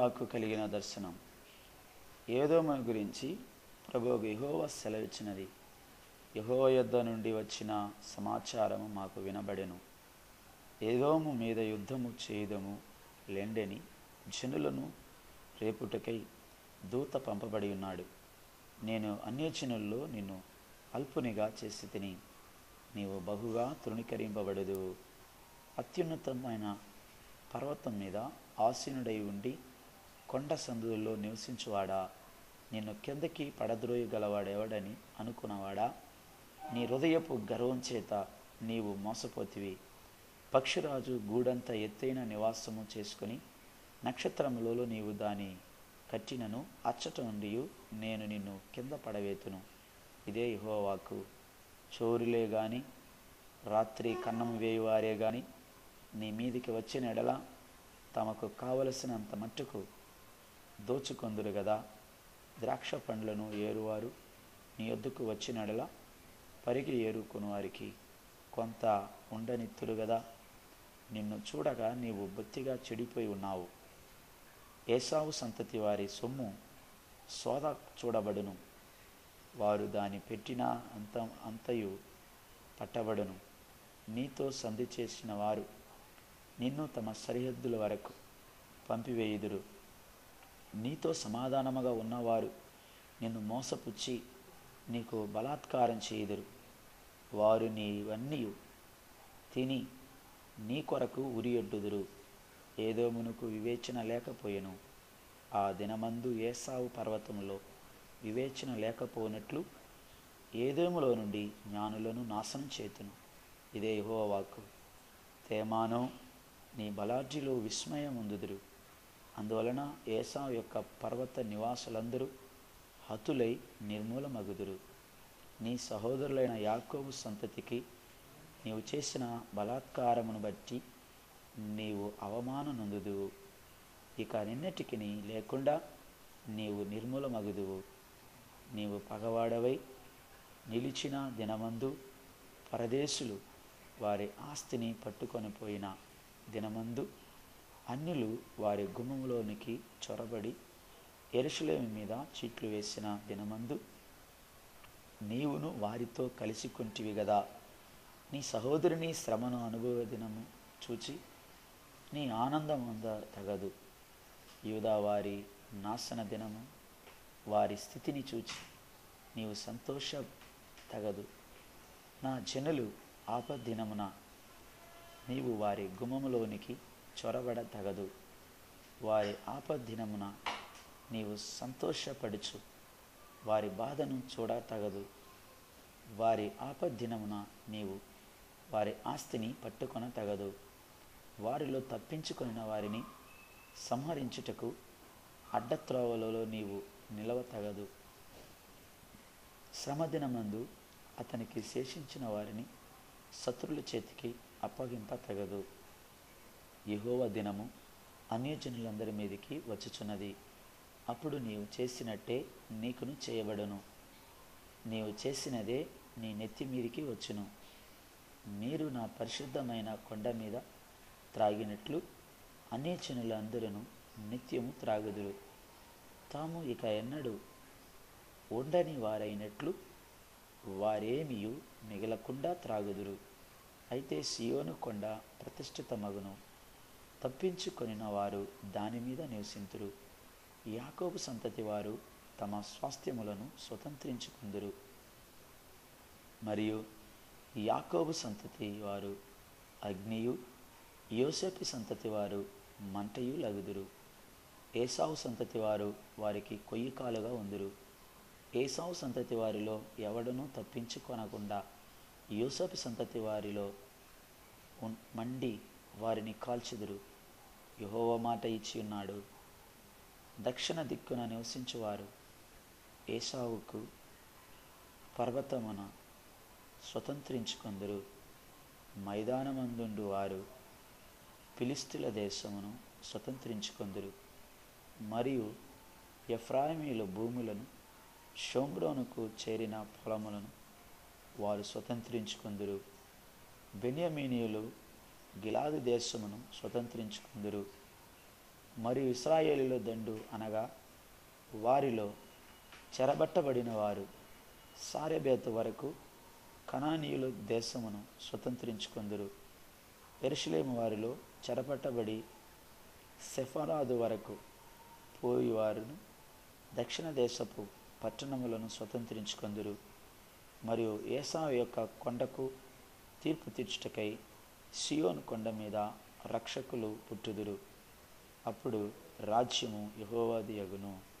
యెషయాకు కలిగిన దర్శనం ఏదోమ గురించి ప్రభు యెహోవా సెలవిచ్చినది యెహోవా యొద్ద నుండి వచ్చిన సమాచారము మాకు వినబడెను ఏదోము మీద యుద్ధము చేయుదము లెండెని జనులను రేపుటకై దూత పంపబడి ఉన్నాడు నేను అన్యజనుల్లో నిన్ను అల్పునిగా చేసి తిని నీవు బహుగా తృణీకరింపబడదు అత్యున్నతమైన పర్వతం మీద ఆసీనుడై ఉండి కొండ సందుల్లో నివసించువాడా నిన్ను కిందకి పడద్రోయగలవాడెవడని అనుకున్నవాడా నీ హృదయపు గర్వం చేత నీవు మోసపోతివి పక్షిరాజు గూడంత ఎత్తైన నివాసము చేసుకొని నక్షత్రములలో నీవు దాని కట్టినను అచ్చట నుండి నేను నిన్ను కింద పడవేతును ఇదే యెహోవాకు చోరులే గాని రాత్రి కన్నము వేయువారే గాని నీ మీదికి వచ్చిన ఎడల తమకు కావలసినంత మట్టుకు దోచుకొందురు గదా ద్రాక్ష పండ్లను ఏరువారు నీ యొద్దకు వచ్చిన ఎడల పరిగి ఏరుకుని వారికి కొంత ఉండనిత్తురు గదా నిన్ను చూడగా నీవు బొత్తిగా చెడిపోయి ఉన్నావు ఏసావు సంతతి వారి సొమ్ము సోద చూడబడును వారు దాని పెట్టిన అంత అంతయు పట్టబడును నీతో సంధి చేసిన వారు నిన్ను తమ సరిహద్దుల వరకు పంపివేయుదురు నీతో సమాధానముగా ఉన్నవారు నిన్ను మోసపుచ్చి నీకు బలాత్కారం చేయుదురు వారు నీవన్నీ తిని నీ కొరకు ఉరియొడ్డుదురు ఏదో మునుకు వివేచన లేకపోయెను ఆ దినమందు ఏసావు పర్వతంలో వివేచన లేకపోనట్లు ఏదేములో నుండి జ్ఞానులను నాశనం చేతును ఇదే యెహోవా వాక్కు తేమానో నీ బలార్జిలో విస్మయం ఉందుదురు అందువలన ఏసావు యొక్క పర్వత నివాసులందరూ హతులై నిర్మూలమగుదురు నీ సహోదరులైన యాకోబు సంతతికి నీవు చేసిన బలాత్కారమును బట్టి నీవు అవమానం నొందుదువు ఇక నిన్నటికి లేకుండా నీవు నిర్మూలమగుదువు నీవు పగవాడవై నిలిచిన దినమందు పరదేశులు వారి ఆస్తిని పట్టుకొని పోయిన దినమందు అన్యులు వారి గుమ్మములోనికి చొరబడి ఎరుసలేమి మీద చీట్లు వేసిన దినమందు నీవును వారితో కలిసి కొంటివి గదా నీ సహోదరుని శ్రమను అనుభవ దినము చూచి నీ ఆనందం అంద తగదు యూదా వారి నాశన దినము వారి స్థితిని చూచి నీవు సంతోష తగదు నా జనులు ఆపద్దినమున నీవు వారి గుమ్మములోనికి చొరబడ తగదు వారి ఆపద్దినమున నీవు సంతోషపడుచు వారి బాధను చూడ తగదు వారి ఆపద్దినమున నీవు వారి ఆస్తిని పట్టుకొన తగదు వారిలో తప్పించుకొనిన వారిని సంహరించుటకు అడ్డత్రోవలలో నీవు నిలవ తగదు శ్రమదినమందు అతనికి శేషించిన వారిని శత్రుల చేతికి అప్పగింప తగదు యహోవ దినము అన్యజనులందరి మీదికి వచ్చుచున్నది అప్పుడు నీవు చేసినట్టే నీకును చేయబడును నీవు చేసినదే నీ నెత్తి మీదికి వచ్చును మీరు నా పరిశుద్ధమైన కొండ మీద త్రాగినట్లు అన్యజనులందరూ నిత్యము త్రాగుదురు తాము ఇక ఎన్నడూ ఉండని వారైనట్లు వారేమియు మిగలకుండా త్రాగుదురు అయితే సియోను కొండ ప్రతిష్ఠితమగును తప్పించుకొనిన వారు దాని మీద నివసింతురు యాకోబు సంతతి వారు తమ స్వాస్థ్యములను స్వతంత్రించుకుందురు మరియు యాకోబు సంతతి వారు అగ్నియు యోసేపు సంతతి వారు మంటయు లగుదురు ఏసావు సంతతి వారు వారికి కొయ్యికాలుగా ఉందురు ఏసావు సంతతి వారిలో ఎవడనూ తప్పించుకొనకుండా యూసఫ్ సంతతి వారిలో ఉన్- మండి వారిని కాల్చుదురు యహోవ మాట ఇచ్చి ఉన్నాడు దక్షిణ దిక్కున నివసించువారు ఏసావుకు పర్వతమున స్వతంత్రించుకొందరు మైదానమందుండు వారు ఫిలిస్తుల దేశమును స్వతంత్రించుకొందరు మరియు ఎఫ్రాయిమీల భూములను షోమ్రోనుకు చేరిన పొలములను వారు స్వతంత్రించుకుందురు బెన్యమీనీయులు గిలాదు దేశమును స్వతంత్రించుకుందురు మరియు ఇస్రాయేలీల దండు అనగా వారిలో చెరబట్టబడిన వారు సారెబేత వరకు కనానీయుల దేశమును స్వతంత్రించుకొందురు ఎరుషులేము వారిలో చెరపట్టబడి సెఫరాదు వరకు పోయివారును దక్షిణ దేశపు పట్టణములను స్వతంత్రించుకొందురు మరియు ఏసావు యొక్క కొండకు తీర్పు తీర్చుటకై సియోన్ కొండ మీద రక్షకులు పుట్టుదురు అప్పుడు రాజ్యము యహోవాది యగును